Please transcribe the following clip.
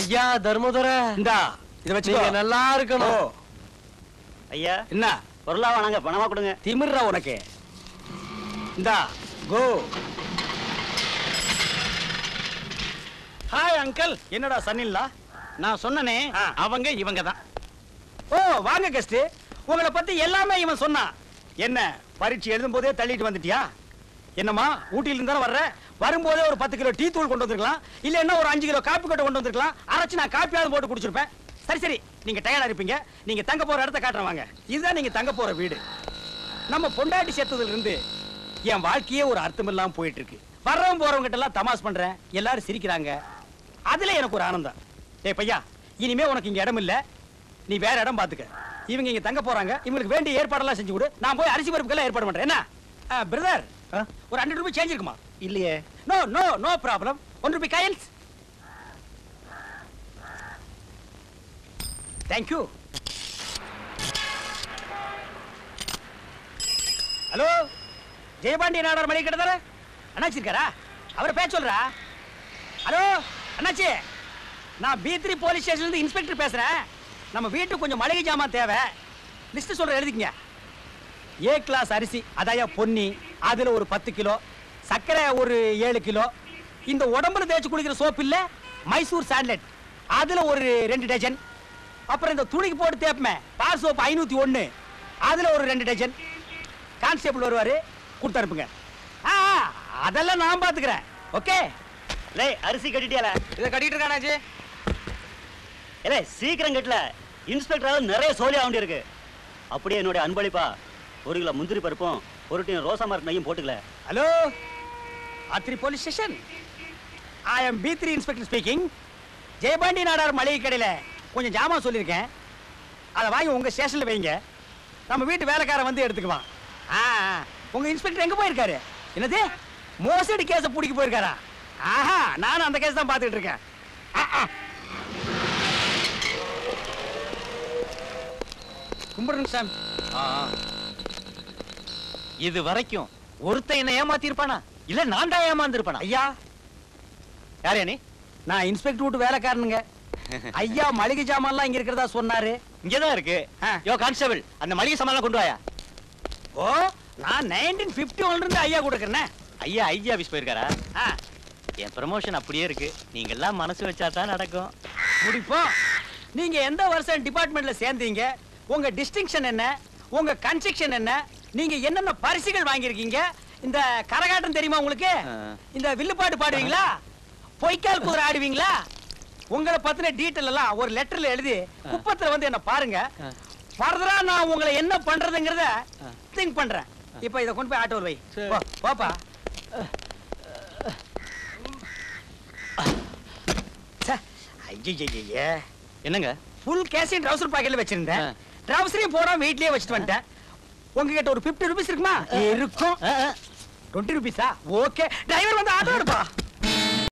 ஐயா தர்மதுரை இந்தா இத வச்சுக்கோ நீங்க நல்லா ஓ, இருக்கணும் ஐயா என்ன பொருளா வேணாங்க பணமா கொடுங்க திமிர்றா உனக்கு இந்தா கோ ஹாய் அங்கிள் என்னடா சன்னில்லா நான் சொன்னனே ஆ. அவங்க இவங்க தான் ஓ வாங்க கெஸ்ட் உங்களை பத்தி எல்லாமே இவன் சொன்னான் என்ன பரீட்சை எழுதும் போதே தள்ளிட்டு வந்துட்டியா என்னம்மா ஊட்டியில இருந்தா வர்ற வரும்போதே ஒரு பத்து கிலோ டீ தூள் கொண்டு வந்திருக்கலாம் இல்ல என்ன ஒரு அஞ்சு கிலோ காப்பி கொட்டை கொண்டு வந்திருக்கலாம் அரைச்சு நான் காப்பியாவது போட்டு குடிச்சிருப்பேன் சரி சரி நீங்க டயர்டா இருப்பீங்க நீங்க தங்க போற இடத்த காட்டுறேன் வாங்க இதுதான் நீங்க தங்க போற வீடு நம்ம பொண்டாட்டி சேர்த்ததுல இருந்து என் வாழ்க்கையே ஒரு அர்த்தம் இல்லாம போயிட்டு இருக்கு வர்றவங்க போறவங்க கிட்ட எல்லாம் தமாஸ் பண்றேன் எல்லாரும் சிரிக்கிறாங்க அதுல எனக்கு ஒரு ஆனந்தம் டேய் பையா இனிமே உனக்கு இங்க இடம் இல்ல நீ வேற இடம் பாத்துக்க இவங்க இங்க தங்க போறாங்க இவங்களுக்கு வேண்டிய ஏற்பாடெல்லாம் செஞ்சு கொடு நான் போய் அரிசி பருப்புக்கெல்லாம் ஏற்பாடு பண்றேன் என்ன பிரதர் ஒரு ஹண்ட்ரட் ருபி சேஞ்ச் இருக்குமா இல்லையே no no no problem one rupee coins thank you hello Jayapandi Nadar மளிகை கடை தானே அண்ணாச்சி இருக்காரா அவரை பேச சொல்றா ஹலோ அண்ணாச்சி நான் பி த்ரீ போலீஸ் ஸ்டேஷன்ல இன்ஸ்பெக்டர் பேசுறேன் நம்ம வீட்டுக்கு கொஞ்சம் மளிகை ஜாமான் தேவை லிஸ்ட் சொல்ற எழுதிக்கங்க ஏ கிளாஸ் அரிசி அதாயா பொன்னி அதுல ஒரு பத்து கிலோ சர்க்கரை ஒரு ஏழு கிலோ இந்த உடம்புல தேய்ச்சி குளிக்கிற சோப்பு இல்ல மைசூர் சாண்ட்லெட் அதுல ஒரு ரெண்டு டஜன் அப்புறம் இந்த துணிக்கு போட்டு தேப்பமே பார் சோப்பு ஐநூத்தி ஒண்ணு அதுல ஒரு ரெண்டு டஜன் கான்ஸ்டேபிள் வருவாரு கொடுத்து அனுப்புங்க ஆ, ஆ, அதெல்லாம் நான் பாத்துக்கிறேன் ஓகே லே அரிசி கட்டிட்டியால இதை கட்டிட்டு இருக்கானாச்சு ஏலே சீக்கிரம் கட்டல இன்ஸ்பெக்டரால நிறைய சோலி ஆக இருக்கு அப்படியே என்னுடைய அன்பளிப்பா ஒரு கிலோ முந்திரி பருப்பும் ஒரு டீன் ரோசா மார்க் நையும் போட்டுக்கல ஹலோ ஆத்ரி police station I am B three inspector speaking Jayapandi Nadar மளிகை கடையில் கொஞ்சம் ஜாமான் சொல்லியிருக்கேன் அதை வாங்கி உங்க ஸ்டேஷன்ல வைங்க நம்ம வீட்டு வேலைக்காரன் வந்து எடுத்துக்குவான் ஆ ஆ. உங்க இன்ஸ்பெக்டர் எங்க போயிருக்காரு என்னது மோசடி கேஸை பிடிக்க போயிருக்காரா ஆஹா நானும் அந்த கேஸ் தான் பார்த்துட்டு இருக்கேன் ஆ, ஆ. கும்பிடுங்க சாமி இது வரைக்கும் ஒருத்தன் என்ன ஏமாத்தி இருப்பானா இல்ல நான் தான் ஏமாந்து இருப்பானா ஐயா யார் நீ நான் இன்ஸ்பெக்டர் வீட்டு வேலைக்காரனுங்க ஐயா மளிகை ஜாமான்லாம் இங்க இருக்கிறதா சொன்னாரு இங்கதான் இருக்கு ஆ. யோ கான்ஸ்டபிள் அந்த மளிகை சாமான் கொண்டு வாயா ஓ நான் நைன்டீன் பிப்டி ஒன்ல இருந்து ஐயா கொடுக்கறேன் ஐயா ஐஜி ஆபீஸ் போயிருக்காரா என் ப்ரமோஷன் அப்படியே இருக்கு நீங்க எல்லாம் மனசு வச்சா தான் நடக்கும் முடிப்போம் நீங்க எந்த வருஷம் டிபார்ட்மெண்ட்ல சேர்ந்தீங்க உங்க டிஸ்டிங்ஷன் என்ன உங்க கன்ஸ்ட்ரக்ஷன் என்ன நீங்க என்னென்ன பரிசுகள் வாங்கியிருக்கீங்க இந்த கரகாட்டம் தெரியுமா உங்களுக்கு ஆ. இந்த வில்லுப்பாட்டு பாடுவீங்களா பொய்க்கால் குதிரை ஆடுவீங்களா உங்களை பத்தின டீட்டெயில் எல்லாம் ஒரு லெட்டர்ல எழுதி குப்பத்துல வந்து என்ன பாருங்க ஆ. ஃபர்தரா நான் உங்களை என்ன பண்றதுங்கிறத திங்க் பண்றேன் இப்போ இதை கொண்டு போய் ஆட்டோவில் வை சரி. போ, போப்பா ச்சே, ஐயையையே. என்னங்க ஃபுல் கேஷையும் ட்ரவுசர் பாக்கெட்ல வச்சிருந்தேன் ஆ. ட்ரவுசரையும் போடாம வீட்லயே வச்சுட்டு வந்துட்டேன் உங்ககிட்ட ஒரு 50 ருபீஸ் இருக்குமா இருக்கும் ஆ, ஆ. டுவெண்ட்டி ருபீஸா ஓகே டிரைவர் வந்து ஆட்டோ எடுப்பா